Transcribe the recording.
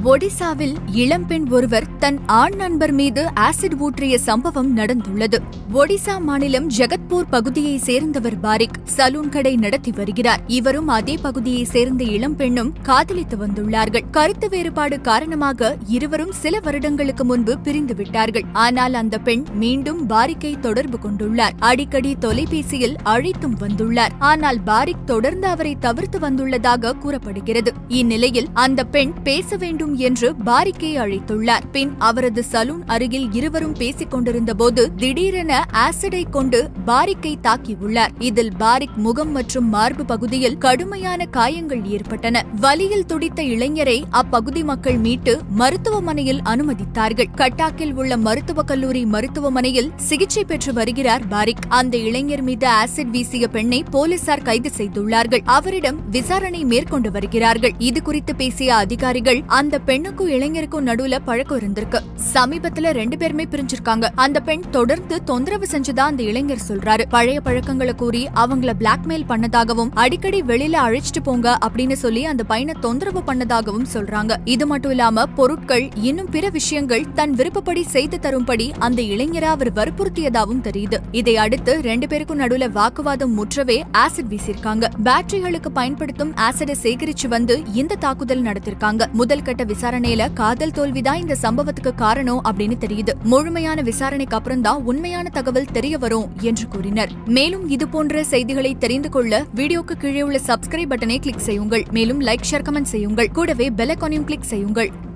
ஒடிசாவில் இளம்பெண் ஒருவர் தன் ஆண் நண்பர் மீது ஆசிட் ஊற்றிய சம்பவம் நடந்துள்ளது ஒடிசா மாநிலம் ஜெகத்பூர் பகுதியை சேர்ந்தவர் பாரிக் சலூன் கடை நடத்தி வருகிறார் இவரும் அதே பகுதியை சேர்ந்த இளம்பெண்ணும் காதலித்து வந்துள்ளார்கள் கருத்து வேறுபாடு காரணமாக இருவரும் சில வருடங்களுக்கு முன்பு பிரிந்து விட்டார்கள் ஆனால் அந்த பெண் மீண்டும் பாரிக்கை தொடர்பு கொண்டுள்ளார் அடிக்கடி தொலைபேசியில் அழைத்தும் வந்துள்ளார் ஆனால் பாரிக் தொடர்ந்து அவரை தவிர்த்து வந்துள்ளதாக கூறப்படுகிறது இந்நிலையில் அந்த பெண் பேச வேண்டும் என்று பாரிக்கை அழைத்துள்ளார் பின் அவரது சலூன் அருகில் இருவரும் பேசிக் கொண்டிருந்தபோது திடீரென ஆசிடை கொண்டு பாரிக்கை தாக்கியுள்ளார் இதில் பாரிக் முகம் மற்றும் மார்பு பகுதியில் கடுமையான காயங்கள் ஏற்பட்டன வலியில் துடித்த இளைஞரை அப்பகுதி மக்கள் மீட்டு மருத்துவமனையில் அனுமதித்தார்கள் கட்டாக்கில் உள்ள மருத்துவக் கல்லூரி மருத்துவமனையில் சிகிச்சை பெற்று வருகிறார் பாரிக் அந்த இளைஞர் மீது ஆசிட் வீசிய பெண்ணை போலீசார் கைது செய்துள்ளார்கள் அவரிடம் விசாரணை மேற்கொண்டு வருகிறார்கள் இது குறித்து பேசிய அதிகாரிகள் அந்த பெண்ணுக்கும் இளைஞருக்கும் நடுவுல பழக்கம் இருந்திருக்கு சமீபத்துல ரெண்டு பேருமே பிரிஞ்சிருக்காங்க அந்த பெண் தொடர்ந்து தொந்தரவு செஞ்சதா அந்த இளைஞர் சொல்றாரு பழைய பழக்கங்களை கூறி அவங்கள பிளாக்மெயில் பண்ணதாகவும் அடிக்கடி வெளியில அழைச்சிட்டு போங்க அப்படின்னு சொல்லி அந்த பையனை தொந்தரவு பண்ணதாகவும் சொல்றாங்க இது மட்டும் இல்லாம பொருட்கள் இன்னும் பிற விஷயங்கள் தன் விருப்பப்படி செய்து தரும்படி அந்த இளைஞரை அவர் வற்புறுத்தியதாகவும் தெரியுது இதை அடுத்து ரெண்டு பேருக்கும் நடுவுல வாக்குவாதம் முற்றவே ஆசிட் வீசியிருக்காங்க பேட்டரிகளுக்கு பயன்படுத்தும் ஆசிடை சேகரிச்சு வந்து இந்த தாக்குதல் நடத்திருக்காங்க முதல் கட்ட விசாரணையில காதல் தோல்விதான் இந்த சம்பவத்துக்கு காரணம் அப்படின்னு தெரியுது முழுமையான விசாரணைக்கு அப்புறம் தான் உண்மையான தகவல் தெரிய வரும் என்று கூறினர் மேலும் இது போன்ற செய்திகளை தெரிந்து கொள்ள வீடியோக்கு கீழே உள்ள சப்ஸ்கிரைப் பட்டனை கிளிக் செய்யுங்கள் மேலும் லைக் ஷேர் கமெண்ட் செய்யுங்கள் கூடவே பெல் ஐகானையும் கிளிக் செய்யுங்கள்